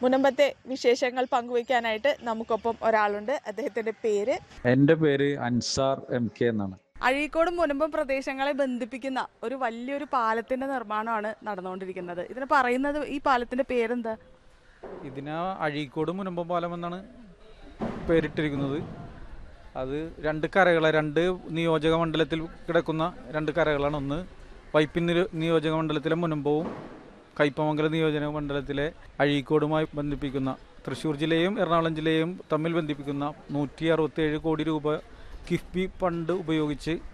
മുനമ്പത്തെ വിശേഷങ്ങൾ പങ്കുവയ്ക്കാനായിട്ട് നമുക്കൊപ്പം ഒരാളുണ്ട് അദ്ദേഹത്തിന്റെ പേര് എൻ്റെ പേര് അൻസാർ എം കെ എന്നാണ് അഴീക്കോടും മുനമ്പം പ്രദേശങ്ങളെ ബന്ധിപ്പിക്കുന്ന ഒരു വലിയൊരു പാലത്തിന്റെ നിർമ്മാണമാണ് നടന്നുകൊണ്ടിരിക്കുന്നത് ഇതിന് പറയുന്നത് ഈ പാലത്തിന്റെ പേരെന്താ ഇതിന് അഴീക്കോട് മുനമ്പം പാലം എന്നാണ് പേരിട്ടിരിക്കുന്നത് അത് രണ്ട് കരകളെ രണ്ട് നിയോജക മണ്ഡലത്തിൽ കിടക്കുന്ന രണ്ട് കരകളാണ് ഒന്ന് വൈപ്പിൻ നിര- നിയോജക മണ്ഡലത്തിലെ മുനമ്പവും കയ്പമംഗലം നിയോജക മണ്ഡലത്തിലെ അഴീക്കോടുമായി ബന്ധിപ്പിക്കുന്ന തൃശ്ശൂർ ജില്ലയും എറണാകുളം ജില്ലയും തമ്മിൽ ബന്ധിപ്പിക്കുന്ന നൂറ്റി അറുപത്തേഴ് കോടി രൂപ കിഫ്ബി ഫണ്ട് ഉപയോഗിച്ച്